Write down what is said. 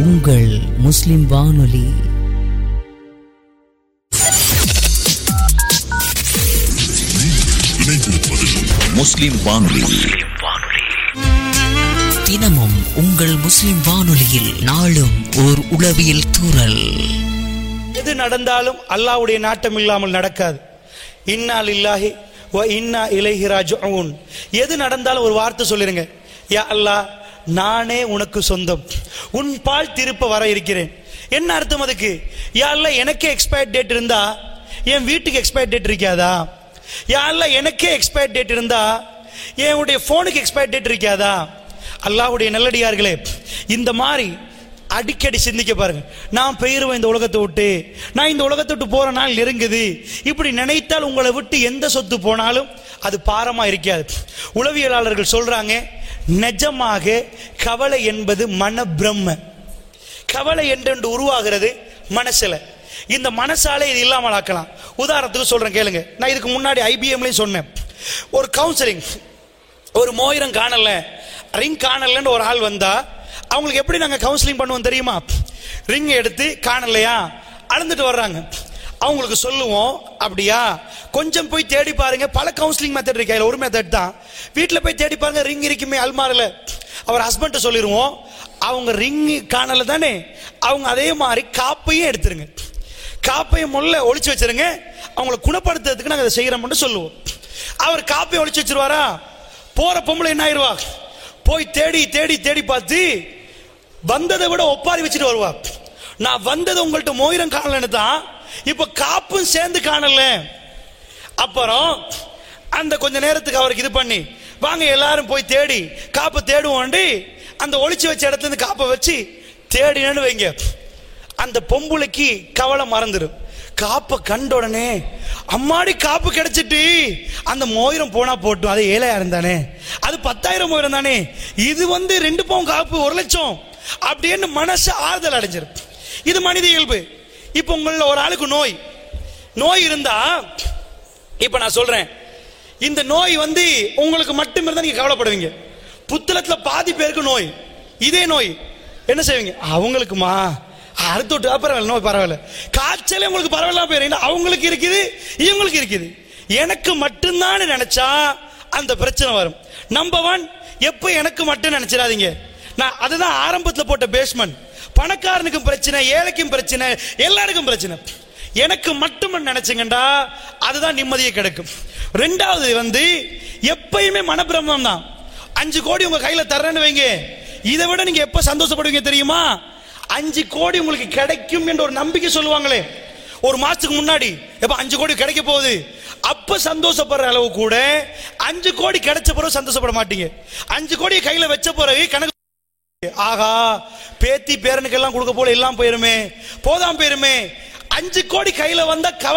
உங்கள் முஸ்லிம் வானொலி முஸ்லிம் வானொலி தினமும் உங்கள் முஸ்லிம் வானொலியில் நாளும் ஓர் உளவியல் தூறல் எது நடந்தாலும் அல்லாஹ்வுடைய நாட்டம் இல்லாமல் நடக்காது இன்னா லில்லாஹி வ இன்னா இலைஹி ராஜிஊன் எது நடந்தாலும் ஒரு வார்த்தை சொல்லிருங்க யா அல்லாஹ் நானே உனக்கு சொந்தம் உன் பால் திருப்ப வர இருக்கிறேன் என்ன அர்த்தம் அதுக்கு யா அல்லாஹ் எனக்கே எக்ஸ்பயர் டேட் இருந்தா என் வீட்டுக்கு எக்ஸ்பயர் டேட் இருக்காதா யா அல்லாஹ் எனக்கே எக்ஸ்பயர் டேட் இருந்தா என்னுடைய போனுக்கு எக்ஸ்பயர் டேட் இருக்காதா அல்லாஹ்வுடைய நல்லடியார்களே இந்த மாதிரி அடிக்கடி சிந்திக்க பாருங்க நான் பெயருவேன் இந்த உலகத்தை விட்டு நான் இந்த உலகத்தை விட்டு போற நாள் நெருங்குது இப்படி நினைத்தால் உங்களை விட்டு எந்த சொத்து போனாலும் அது பாரமா இருக்காது உளவியலாளர்கள் சொல்றாங்க நிஜமாக கவலை என்பது மன பிரம்ம கவலை என்றென்று உருவாகிறது மனசுல இந்த மனசாலே இது இல்லாமல் ஆக்கலாம் உதாரணத்துக்கு சொல்றேன் கேளுங்க நான் இதுக்கு முன்னாடி ஐபிஎம்லயும் சொன்னேன் ஒரு கவுன்சிலிங் ஒரு மோயிரம் காணல ரிங் காணலன்னு ஒரு ஆள் வந்தா அவங்களுக்கு எப்படி நாங்க கவுன்சிலிங் பண்ணுவோம் தெரியுமா ரிங் எடுத்து காணலையா அளந்துட்டு வர்றாங்க அவங்களுக்கு சொல்லுவோம் அப்படியா கொஞ்சம் போய் தேடி பாருங்க பல கவுன்சிலிங் மெத்தட் இருக்கு அதுல ஒரு மெத்தட் தான் வீட்டில் போய் தேடி பாருங்க ரிங் இருக்குமே அல்மாரில் அவர் ஹஸ்பண்ட சொல்லிடுவோம் அவங்க ரிங் காணல தானே அவங்க அதே மாதிரி காப்பையும் எடுத்துருங்க காப்பையும் முள்ள ஒளிச்சு வச்சிருங்க அவங்கள குணப்படுத்துறதுக்கு நாங்கள் அதை செய்யறோம்னு சொல்லுவோம் அவர் காப்பையை ஒளிச்சு வச்சிருவாரா போற பொம்பளை என்ன ஆயிருவா போய் தேடி தேடி தேடி பார்த்து வந்ததை விட ஒப்பாரி வச்சுட்டு வருவா நான் வந்தது உங்கள்ட்ட மோயிரம் காணலன்னு தான் இப்ப காப்பும் சேர்ந்து காணல அப்புறம் அந்த கொஞ்ச நேரத்துக்கு அவருக்கு இது பண்ணி வாங்க எல்லாரும் போய் தேடி காப்பை தேடுவோண்டி அந்த ஒளிச்சு வச்ச இடத்துல இருந்து காப்பை வச்சு தேடினு வைங்க அந்த பொம்புளைக்கு கவலை மறந்துடும் காப்பை கண்ட உடனே அம்மாடி காப்பு கிடைச்சிட்டு அந்த மோயிரம் போனா போட்டும் அது ஏழாயிரம் தானே அது பத்தாயிரம் மோயிரம் தானே இது வந்து ரெண்டு பவுன் காப்பு ஒரு லட்சம் அப்படின்னு மனசு ஆறுதல் அடைஞ்சிரும் இது மனித இயல்பு இப்போ உங்கள ஒரு ஆளுக்கு நோய் நோய் இருந்தா இப்ப நான் சொல்றேன் இந்த நோய் வந்து உங்களுக்கு மட்டும் இருந்தா நீங்க கவலைப்படுவீங்க புத்தளத்துல பாதி பேருக்கு நோய் இதே நோய் என்ன செய்வீங்க அவங்களுக்குமா அடுத்து விட்டு பரவாயில்ல நோய் பரவாயில்ல காய்ச்சலே உங்களுக்கு பரவாயில்ல போயிரு அவங்களுக்கு இருக்குது இவங்களுக்கு இருக்குது எனக்கு மட்டும்தான் நினைச்சா அந்த பிரச்சனை வரும் நம்பர் ஒன் எப்போ எனக்கு மட்டும் நினைச்சிடாதீங்க நான் அதுதான் ஆரம்பத்தில் போட்ட பேஸ்மெண்ட் பணக்காரனுக்கும் பிரச்சனை ஏழைக்கும் பிரச்சனை எல்லாருக்கும் பிரச்சனை எனக்கு மட்டும் நினைச்சுங்கண்டா அதுதான் நிம்மதியை கிடைக்கும் ரெண்டாவது வந்து எப்பயுமே மனப்பிரமம் தான் அஞ்சு கோடி உங்க கையில தர்றேன்னு வைங்க இதை விட நீங்க எப்ப சந்தோஷப்படுவீங்க தெரியுமா அஞ்சு கோடி உங்களுக்கு கிடைக்கும் என்ற ஒரு நம்பிக்கை சொல்லுவாங்களே ஒரு மாசத்துக்கு முன்னாடி எப்ப அஞ்சு கோடி கிடைக்க போகுது அப்ப சந்தோஷப்படுற அளவு கூட அஞ்சு கோடி கிடைச்ச பிறகு சந்தோஷப்பட மாட்டீங்க அஞ்சு கோடி கையில வச்ச பிறகு கணக்கு ஆகா பேத்தி பேரனுக்கெல்லாம் கொடுக்க போல எல்லாம் போயிருமே போதாம் போயிருமே அஞ்சு கோடி கையில வந்தா கவலை